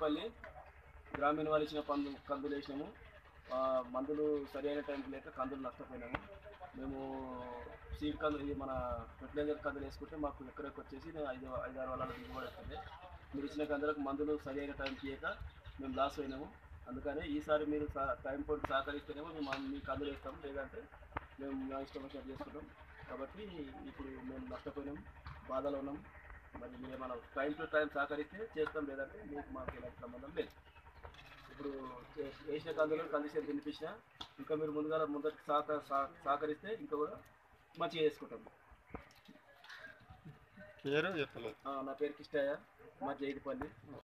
జైటిపల్లి గ్రామీణ వాళ్ళు ఇచ్చిన పందు కందులు వేసినాము ఆ, మందులు సరైన టైంకి లేక కందులు నష్టపోయినాము మేము సీడ్ కందులు ఇది మన ఫెర్టిలైజర్ కందులు వేసుకుంటే మాకు ఎక్కడెక్క వచ్చేసి ఐదు ఐదు ఆరు వాళ్ళ దిగుబడి వస్తుంది మీరు ఇచ్చిన కందులకు మందులు సరైన టైంకి ఇయ్యక మేము లాస్ అయినాము అందుకని ఈసారి మీరు సా- టైం పోటీ సహకరిస్తేనేమో మేము మా- మీ కందులు వేస్తాం లేదంటే మేము మా ఇష్టం వచ్చినట్టు చేసుకుంటాం కాబట్టి ఇప్పుడు మేము నష్టపోయినాం బాధలో ఉన్నాం మరి మీరు మన టైం టు టైం సహకరిస్తే చేస్తాం లేదంటే మీకు మాకు ఎలాంటి సంబంధం లేదు ఇప్పుడు చే- వేసిన కందులు కండిషన్ తినిపించిన ఇంకా మీరు ముందుగా ముందరికి సహక సహ- సహకరిస్తే ఇంకా కూడా మంచిగా చేసుకుంటాం పేరు చెప్పలేదు ఆ, నా పేరు కిష్టయ్య మా జైడిపల్లి